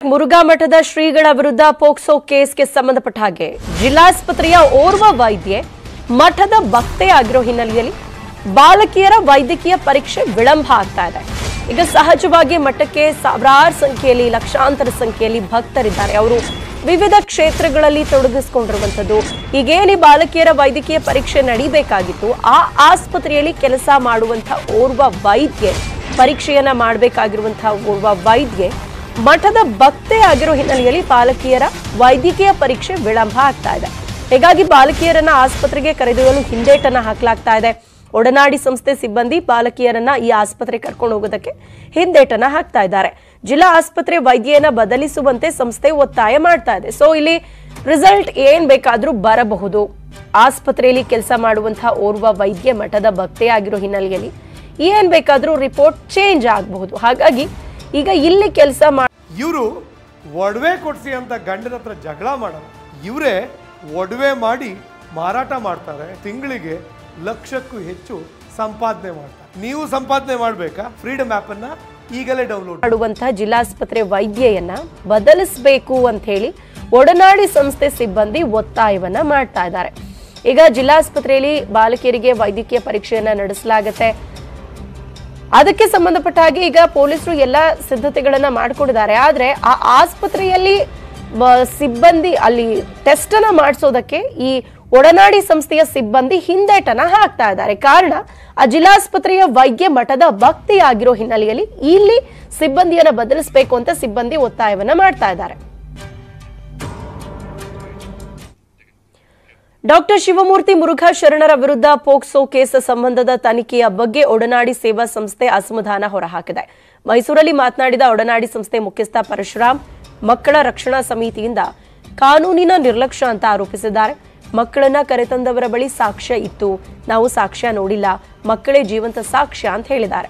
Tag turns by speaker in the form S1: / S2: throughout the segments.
S1: ಮುರುಘಾ ಮಠದ ಶ್ರೀಗಳ ವಿರುದ್ಧ ಪೋಕ್ಸೋ ಕೇಸ್ಗೆ ಸಂಬಂಧಪಟ್ಟ ಹಾಗೆ ಜಿಲ್ಲಾಸ್ಪತ್ರೆಯ ಓರ್ವ ವೈದ್ಯೆ ಮಠದ ಭಕ್ತೆ ಆಗಿರೋ ಹಿನ್ನೆಲೆಯಲ್ಲಿ ಬಾಲಕಿಯರ ವೈದ್ಯಕೀಯ ಪರೀಕ್ಷೆ ವಿಳಂಬ ಆಗ್ತಾ ಇದೆ ಈಗ ಸಹಜವಾಗಿ ಮಠಕ್ಕೆ ಸಾವಿರಾರು ಸಂಖ್ಯೆಯಲ್ಲಿ ಲಕ್ಷಾಂತರ ಸಂಖ್ಯೆಯಲ್ಲಿ ಭಕ್ತರಿದ್ದಾರೆ ಅವರು ವಿವಿಧ ಕ್ಷೇತ್ರಗಳಲ್ಲಿ ತೊಡಗಿಸಿಕೊಂಡಿರುವಂಥದ್ದು ಈಗೇನಿ ಬಾಲಕಿಯರ ವೈದ್ಯಕೀಯ ಪರೀಕ್ಷೆ ನಡೀಬೇಕಾಗಿತ್ತು ಆ ಆಸ್ಪತ್ರೆಯಲ್ಲಿ ಕೆಲಸ ಮಾಡುವಂತಹ ಓರ್ವ ವೈದ್ಯೆ ಪರೀಕ್ಷೆಯನ್ನ ಮಾಡಬೇಕಾಗಿರುವಂತಹ ಓರ್ವ ವೈದ್ಯೆ ಮಠದ ಭಕ್ತೆ ಆಗಿರೋ ಹಿನ್ನೆಲೆಯಲ್ಲಿ ಬಾಲಕಿಯರ ವೈದ್ಯಕೀಯ ಪರೀಕ್ಷೆ ವಿಳಂಬ ಆಗ್ತಾ ಇದೆ ಹೀಗಾಗಿ ಬಾಲಕಿಯರನ್ನ ಆಸ್ಪತ್ರೆಗೆ ಕರೆದೊಯ್ಯಲು ಹಿಂದೇಟನ್ನ ಹಾಕಲಾಗ್ತಾ ಇದೆ ಒಡನಾಡಿ ಸಂಸ್ಥೆ ಸಿಬ್ಬಂದಿ ಬಾಲಕಿಯರನ್ನ ಈ ಆಸ್ಪತ್ರೆ ಕರ್ಕೊಂಡು ಹೋಗೋದಕ್ಕೆ ಹಿಂದೇಟನ್ನ ಹಾಕ್ತಾ ಇದ್ದಾರೆ ಜಿಲ್ಲಾ ಆಸ್ಪತ್ರೆ ವೈದ್ಯೆಯನ್ನ ಬದಲಿಸುವಂತೆ ಸಂಸ್ಥೆ ಒತ್ತಾಯ ಮಾಡ್ತಾ ಇದೆ ಸೊ ಇಲ್ಲಿ ರಿಸಲ್ಟ್ ಏನ್ ಬೇಕಾದ್ರೂ ಬರಬಹುದು ಆಸ್ಪತ್ರೆಯಲ್ಲಿ ಕೆಲಸ ಮಾಡುವಂತಹ ಓರ್ವ ವೈದ್ಯ ಮಠದ ಭಕ್ತೆ ಆಗಿರೋ ಹಿನ್ನೆಲೆಯಲ್ಲಿ ಏನ್ ಬೇಕಾದ್ರೂ ರಿಪೋರ್ಟ್ ಚೇಂಜ್ ಆಗಬಹುದು ಹಾಗಾಗಿ ಈಗ ಇಲ್ಲಿ ಕೆಲಸ ಮಾಡಿ
S2: ಇವರು ಒಡವೆ ಕೊಡಿಸಿ ಅಂತ ಗಂಡನ ಹತ್ರ ಜಗಳ ಮಾಡೋರು ಇವರೇ ಒಡವೆ ಮಾಡಿ ಮಾರಾಟ ಮಾಡ್ತಾರೆ ತಿಂಗಳಿಗೆ ಲಕ್ಷಕ್ಕೂ ಹೆಚ್ಚು ಸಂಪಾದನೆ ಮಾಡ್ತಾರೆ ನೀವು ಸಂಪಾದನೆ ಮಾಡಬೇಕಾ ಫ್ರೀಡಮ್ ಆ್ಯಪನ್ನು ಈಗಲೇ ಡೌನ್ಲೋಡ್
S1: ಮಾಡುವಂತಹ ಜಿಲ್ಲಾಸ್ಪತ್ರೆ ವೈದ್ಯೆಯನ್ನ ಬದಲಿಸಬೇಕು ಅಂತ ಹೇಳಿ ಒಡನಾಡಿ ಸಂಸ್ಥೆ ಸಿಬ್ಬಂದಿ ಒತ್ತಾಯವನ್ನ ಮಾಡ್ತಾ ಇದ್ದಾರೆ ಈಗ ಜಿಲ್ಲಾಸ್ಪತ್ರೆಯಲ್ಲಿ ಬಾಲಕಿಯರಿಗೆ ವೈದ್ಯಕೀಯ ಪರೀಕ್ಷೆಯನ್ನ ನಡೆಸಲಾಗತ್ತೆ ಅದಕ್ಕೆ ಸಂಬಂಧಪಟ್ಟ ಹಾಗೆ ಈಗ ಪೊಲೀಸರು ಎಲ್ಲ ಸಿದ್ಧತೆಗಳನ್ನ ಮಾಡ್ಕೊಂಡಿದ್ದಾರೆ ಆದ್ರೆ ಆ ಆಸ್ಪತ್ರೆಯಲ್ಲಿ ಬ- ಸಿಬ್ಬಂದಿ ಅಲ್ಲಿ ಟೆಸ್ಟ್ ಅನ್ನ ಮಾಡಿಸೋದಕ್ಕೆ ಈ ಒಡನಾಡಿ ಸಂಸ್ಥೆಯ ಸಿಬ್ಬಂದಿ ಹಿಂದೇಟನ ಹಾಕ್ತಾ ಇದ್ದಾರೆ ಕಾರಣ ಆ ಜಿಲ್ಲಾಸ್ಪತ್ರೆಯ ವೈದ್ಯ ಮಠದ ಭಕ್ತಿ ಆಗಿರೋ ಹಿನ್ನೆಲೆಯಲ್ಲಿ ಇಲ್ಲಿ ಸಿಬ್ಬಂದಿಯನ್ನ ಬದಲಿಸಬೇಕು ಅಂತ ಸಿಬ್ಬಂದಿ ಒತ್ತಾಯವನ್ನ ಮಾಡ್ತಾ ಇದ್ದಾರೆ ಡಾಕ್ಟರ್ ಶಿವಮೂರ್ತಿ ಮುರುಘಾ ಶರಣರ ವಿರುದ್ಧ ಪೋಕ್ಸೋ ಕೇಸ್ ಸಂಬಂಧದ ತನಿಖೆಯ ಬಗ್ಗೆ ಒಡನಾಡಿ ಸೇವಾ ಸಂಸ್ಥೆ ಅಸಮಾಧಾನ ಹೊರಹಾಕಿದೆ ಮೈಸೂರಲ್ಲಿ ಮಾತನಾಡಿದ ಒಡನಾಡಿ ಸಂಸ್ಥೆ ಮುಖ್ಯಸ್ಥ ಪರಶುರಾಮ್ ಮಕ್ಕಳ ರಕ್ಷಣಾ ಸಮಿತಿಯಿಂದ ಕಾನೂನಿನ ನಿರ್ಲಕ್ಷ್ಯ ಅಂತ ಆರೋಪಿಸಿದ್ದಾರೆ ಮಕ್ಕಳನ್ನ ಕರೆತಂದವರ ಬಳಿ ಸಾಕ್ಷ್ಯ ಇತ್ತು ನಾವು ಸಾಕ್ಷ್ಯ ನೋಡಿಲ್ಲ ಮಕ್ಕಳೇ ಜೀವಂತ ಸಾಕ್ಷ್ಯ ಅಂತ ಹೇಳಿದ್ದಾರೆ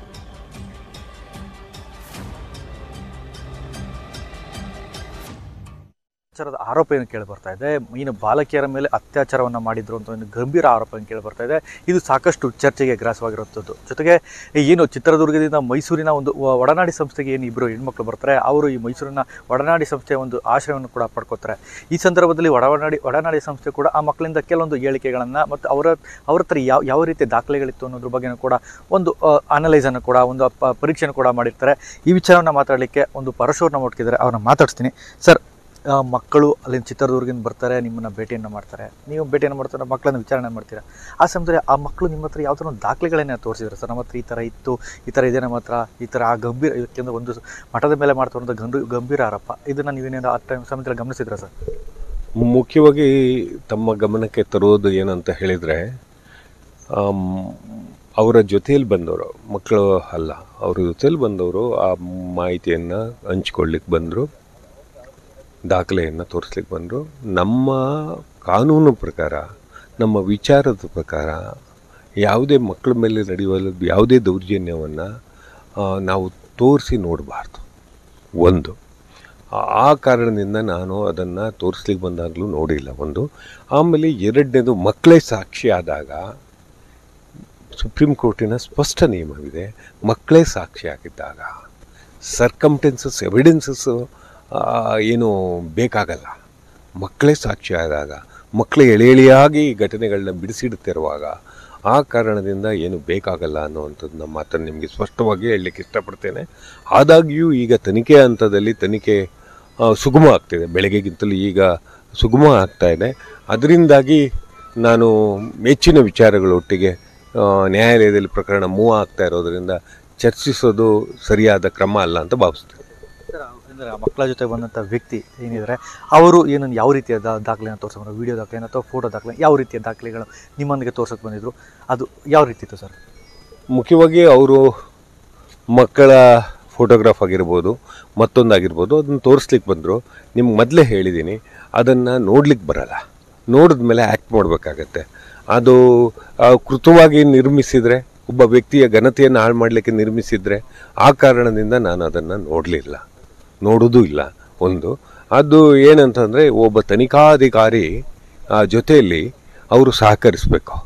S3: ಅತ್ಯಾಚಾರದ ಆರೋಪ ಏನು ಕೇಳಿ ಬರ್ತಾ ಇದೆ ಏನು ಬಾಲಕಿಯರ ಮೇಲೆ ಅತ್ಯಾಚಾರವನ್ನು ಮಾಡಿದ್ರು ಅಂತ ಒಂದು ಗಂಭೀರ ಆರೋಪ ಏನು ಕೇಳಿ ಬರ್ತಾ ಇದೆ ಇದು ಸಾಕಷ್ಟು ಚರ್ಚೆಗೆ ಗ್ರಾಸವಾಗಿರುವಂಥದ್ದು ಜೊತೆಗೆ ಏನು ಚಿತ್ರದುರ್ಗದಿಂದ ಮೈಸೂರಿನ ಒಂದು ವ- ಒಡನಾಡಿ ಸಂಸ್ಥೆಗೆ ಏನು ಇಬ್ಬರು ಹೆಣ್ಮಕ್ಳು ಬರ್ತಾರೆ ಅವರು ಈ ಮೈಸೂರಿನ ಒಡನಾಡಿ ಸಂಸ್ಥೆಯ ಒಂದು ಆಶ್ರಯವನ್ನು ಕೂಡ ಪಡ್ಕೋತಾರೆ ಈ ಸಂದರ್ಭದಲ್ಲಿ ಒಡನಾಡಿ ಒಡನಾಡಿ ಸಂಸ್ಥೆ ಕೂಡ ಆ ಮಕ್ಕಳಿಂದ ಕೆಲವೊಂದು ಹೇಳಿಕೆಗಳನ್ನು ಮತ್ತು ಅವರ ಅವ್ರ ಹತ್ರ ಯಾವ ಯಾವ ರೀತಿಯ ದಾಖಲೆಗಳಿತ್ತು ಅನ್ನೋದ್ರ ಬಗ್ಗೆನೂ ಕೂಡ ಒಂದು ಅನಲೈಸನ್ನು ಕೂಡ ಒಂದು ಪ- ಪರೀಕ್ಷೆಯನ್ನು ಕೂಡ ಮಾಡಿರ್ತಾರೆ ಈ ವಿಚಾರವನ್ನು ಮಾತಾಡಲಿಕ್ಕೆ ಒಂದು ಪರಶುರನ್ನ ಮುಟ್ಕಿದ್ದಾರೆ ಅವ್ರನ್ನ ಮಾತಾಡ್ತೀನಿ ಸರ್ ಆ, ಮಕ್ಕಳು ಅಲ್ಲಿಂದ ಚಿತ್ರದುರ್ಗದಿಂದ ಬರ್ತಾರೆ ನಿಮ್ಮನ್ನ ಭೇಟಿಯನ್ನು ಮಾಡ್ತಾರೆ ನೀವು ಭೇಟಿಯನ್ನು ಮಾಡ್ತಾರೆ ಮಕ್ಕಳನ್ನ ವಿಚಾರಣೆ ಮಾಡ್ತೀರಾ ಆ ಸಮಯದಲ್ಲಿ ಆ ಮಕ್ಕಳು ನಿಮ್ಮ ಹತ್ರ ಯಾವ ಥರ ಒಂದು ದಾಖಲೆಗಳನ್ನ ತೋರಿಸಿದ್ರು ಸರ್ ನಮ್ಮ ಹತ್ರ ಈ ಥರ ಇತ್ತು ಈ ಥರ ಇದೆ ನಮ್ಮ ಹತ್ರ ಈ ಥರ ಆ ಗಂಭೀರ ಯಾಕೆಂದ್ರೆ ಒಂದು ಮಠದ ಮೇಲೆ ಮಾಡ್ತಿರುವಂಥ ಗಂಭೀರ ಗಂಭೀರ ಆರೋಪ ಇದನ್ನು ನೀವೇನೇನು ಆ ಟೈಮ್ ಸಮಯದಲ್ಲಿ ಗಮನಿಸಿದ್ರ ಸರ್
S4: ಮುಖ್ಯವಾಗಿ ತಮ್ಮ ಗಮನಕ್ಕೆ ತರುವುದು ಏನಂತ ಹೇಳಿದರೆ ಅವರ ಜೊತೆಯಲ್ಲಿ ಬಂದವರು ಮಕ್ಕಳು ಅಲ್ಲ ಅವ್ರ ಜೊತೆಯಲ್ಲಿ ಬಂದವರು ಆ ಮಾಹಿತಿಯನ್ನು ಹಂಚ್ಕೊಳ್ಳಿಕ್ಕೆ ಬಂದರು ದಾಖಲೆಯನ್ನು ತೋರಿಸ್ಲಿಕ್ಕೆ ಬಂದರು ನಮ್ಮ ಕಾನೂನು ಪ್ರಕಾರ ನಮ್ಮ ವಿಚಾರದ ಪ್ರಕಾರ ಯಾವುದೇ ಮಕ್ಕಳ ಮೇಲೆ ನಡೆಯುವ ಯಾವುದೇ ದೌರ್ಜನ್ಯವನ್ನು ನಾವು ತೋರಿಸಿ ನೋಡಬಾರ್ದು ಒಂದು ಆ- ಆ ಕಾರಣದಿಂದ ನಾನು ಅದನ್ನು ತೋರಿಸ್ಲಿಕ್ಕೆ ಬಂದಾಗಲೂ ನೋಡಿಲ್ಲ ಒಂದು ಆಮೇಲೆ ಎರಡನೇದು ಮಕ್ಕಳೇ ಸಾಕ್ಷಿ ಆದಾಗ ಸುಪ್ರೀಂ ಕೋರ್ಟಿನ ಸ್ಪಷ್ಟ ನಿಯಮವಿದೆ ಮಕ್ಕಳೇ ಸಾಕ್ಷಿ ಆಗಿದ್ದಾಗ ಸರ್ಕಮ್ಟೆನ್ಸಸ್ ಎವಿಡೆನ್ಸಸ್ ಏನು ಬೇಕಾಗಲ್ಲ ಮಕ್ಕಳೇ ಸಾಕ್ಷಿ ಆದಾಗ ಮಕ್ಕಳು ಎಳೆ ಎಳೆಯಾಗಿ ಈ ಘಟನೆಗಳನ್ನ ಬಿಡಿಸಿಡುತ್ತಿರುವಾಗ ಆ ಕಾರಣದಿಂದ ಏನು ಬೇಕಾಗಲ್ಲ ಅನ್ನುವಂಥದ್ದು ನಮ್ಮ ಮಾತನ್ನು ನಿಮಗೆ ಸ್ಪಷ್ಟವಾಗಿ ಹೇಳಲಿಕ್ಕೆ ಇಷ್ಟಪಡ್ತೇನೆ ಆದಾಗ್ಯೂ ಈಗ ತನಿಖೆ ಹಂತದಲ್ಲಿ ತನಿಖೆ ಆ, ಸುಗಮ ಆಗ್ತಿದೆ ಬೆಳಗ್ಗೆಗಿಂತಲೂ ಈಗ ಸುಗಮ ಆಗ್ತಾ ಇದೆ ಅದರಿಂದಾಗಿ ನಾನು ಹೆಚ್ಚಿನ ವಿಚಾರಗಳೊಟ್ಟಿಗೆ ಆ, ನ್ಯಾಯಾಲಯದಲ್ಲಿ ಪ್ರಕರಣ ಮೂವ್ ಆಗ್ತಾ ಇರೋದರಿಂದ ಚರ್ಚಿಸೋದು ಸರಿಯಾದ ಕ್ರಮ ಅಲ್ಲ ಅಂತ ಭಾವಿಸ್ತೇನೆ
S3: ಸರ್ ಅಂದರೆ ಆ ಮಕ್ಕಳ ಜೊತೆ ಬಂದಂಥ ವ್ಯಕ್ತಿ ಏನಿದ್ದಾರೆ ಅವರು ಏನನ್ನು ಯಾವ ರೀತಿಯ ದಾ ದಾಖಲೆಯನ್ನು ತೋರಿಸ್ಕೊಂಡು ವಿಡಿಯೋ ದಾಖಲೆ ಅಥವಾ ಫೋಟೋ ದಾಖಲೆ ಯಾವ ರೀತಿಯ ದಾಖಲೆಗಳು ನಿಮ್ಮೊಂದಿಗೆ ತೋರ್ಸಕ್ಕೆ ಬಂದಿದ್ರು ಅದು ಯಾವ ರೀತಿ ಇತ್ತು ಸರ್
S4: ಮುಖ್ಯವಾಗಿ ಅವರು ಮಕ್ಕಳ ಫೋಟೋಗ್ರಾಫ್ ಆಗಿರ್ಬೋದು ಮತ್ತೊಂದಾಗಿರ್ಬೋದು ಅದನ್ನು ತೋರಿಸ್ಲಿಕ್ಕೆ ಬಂದರು ನಿಮ್ಗೆ ಮೊದಲೇ ಹೇಳಿದ್ದೀನಿ ಅದನ್ನು ನೋಡ್ಲಿಕ್ಕೆ ಬರಲ್ಲ ನೋಡಿದ ಮೇಲೆ ಆ್ಯಕ್ಟ್ ಮಾಡಬೇಕಾಗತ್ತೆ ಅದು ಆ, ಕೃತವಾಗಿ ನಿರ್ಮಿಸಿದರೆ ಒಬ್ಬ ವ್ಯಕ್ತಿಯ ಘನತೆಯನ್ನು ಹಾಳು ಮಾಡಲಿಕ್ಕೆ ನಿರ್ಮಿಸಿದರೆ ಆ ಕಾರಣದಿಂದ ನಾನು ಅದನ್ನು ನೋಡಲಿಲ್ಲ ನೋಡೋದೂ ಇಲ್ಲ ಒಂದು ಅದು ಏನಂತಂದರೆ ಒಬ್ಬ ತನಿಖಾಧಿಕಾರಿ ಆ, ಜೊತೆಯಲ್ಲಿ ಅವರು ಸಹಕರಿಸಬೇಕು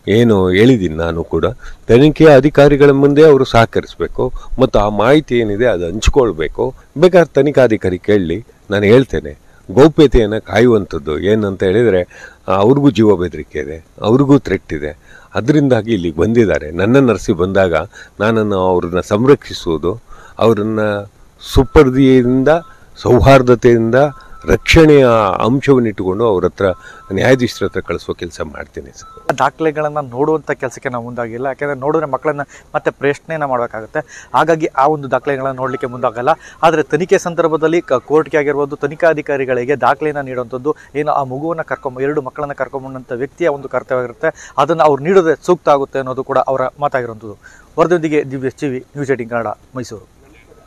S4: ಏನು ಹೇಳಿದ್ದೀನಿ ನಾನು ಕೂಡ ತನಿಖೆ ಅಧಿಕಾರಿಗಳ ಮುಂದೆ ಅವರು ಸಹಕರಿಸಬೇಕು ಮತ್ತು ಆ ಮಾಹಿತಿ ಏನಿದೆ ಅದು ಹಂಚ್ಕೊಳ್ಬೇಕು ಬೇಕಾದ್ರೆ ತನಿಖಾಧಿಕಾರಿ ಕೇಳಲಿ ನಾನು ಹೇಳ್ತೇನೆ ಗೌಪ್ಯತೆಯನ್ನು ಕಾಯುವಂಥದ್ದು ಏನಂತ ಹೇಳಿದರೆ ಅವ್ರಿಗೂ ಜೀವ ಬೆದರಿಕೆ ಇದೆ ಅವ್ರಿಗೂ ಥ್ರೆಟ್ ಇದೆ ಅದರಿಂದಾಗಿ ಇಲ್ಲಿಗೆ ಬಂದಿದ್ದಾರೆ ನನ್ನನ್ನು ನರ್ಸಿ ಬಂದಾಗ ನಾನನ್ನು ಅವ್ರನ್ನ ಸಂರಕ್ಷಿಸುವುದು ಅವರನ್ನು ಸುಪರ್ದಿಯಿಂದ ಸೌಹಾರ್ದತೆಯಿಂದ ರಕ್ಷಣೆಯ ಅಂಶವನ್ನು ಇಟ್ಟುಕೊಂಡು ಅವ್ರ ಹತ್ರ ನ್ಯಾಯಾಧೀಶರ ಹತ್ರ ಕಳಿಸೋ ಕೆಲಸ ಮಾಡ್ತೀನಿ ಸರ್
S3: ದಾಖಲೆಗಳನ್ನು ನೋಡುವಂಥ ಕೆಲಸಕ್ಕೆ ನಾವು ಮುಂದಾಗಿಲ್ಲ ಯಾಕೆಂದರೆ ನೋಡಿದ್ರೆ ಮಕ್ಕಳನ್ನ ಮತ್ತೆ ಪ್ರಶ್ನೆಯನ್ನು ಮಾಡಬೇಕಾಗುತ್ತೆ ಹಾಗಾಗಿ ಆ ಒಂದು ದಾಖಲೆಗಳನ್ನು ನೋಡಲಿಕ್ಕೆ ಮುಂದಾಗಲ್ಲ ಆದರೆ ತನಿಖೆ ಸಂದರ್ಭದಲ್ಲಿ ಕ ಕೋರ್ಟ್ಗೆ ಆಗಿರ್ಬೋದು ತನಿಖಾಧಿಕಾರಿಗಳಿಗೆ ದಾಖಲೆಯನ್ನು ನೀಡುವಂಥದ್ದು ಏನು ಆ ಮಗುವನ್ನು ಕರ್ಕೊಂಬ ಎರಡು ಮಕ್ಕಳನ್ನು ಕರ್ಕೊಂಬಂದಂಥ ವ್ಯಕ್ತಿಯ ಒಂದು ಕರ್ತವ್ಯ ಇರುತ್ತೆ ಅದನ್ನು ಅವ್ರು ನೀಡೋದೇ ಸೂಕ್ತ ಆಗುತ್ತೆ ಅನ್ನೋದು ಕೂಡ ಅವರ ಮಾತಾಗಿರುವಂಥದ್ದು ವರದಿಯೊಂದಿಗೆ ದಿವ್ಯ ಟಿವಿ ನ್ಯೂಸ್ ಏಟಿಂಗ್ ಕನ್ನಡ ಮೈಸೂರು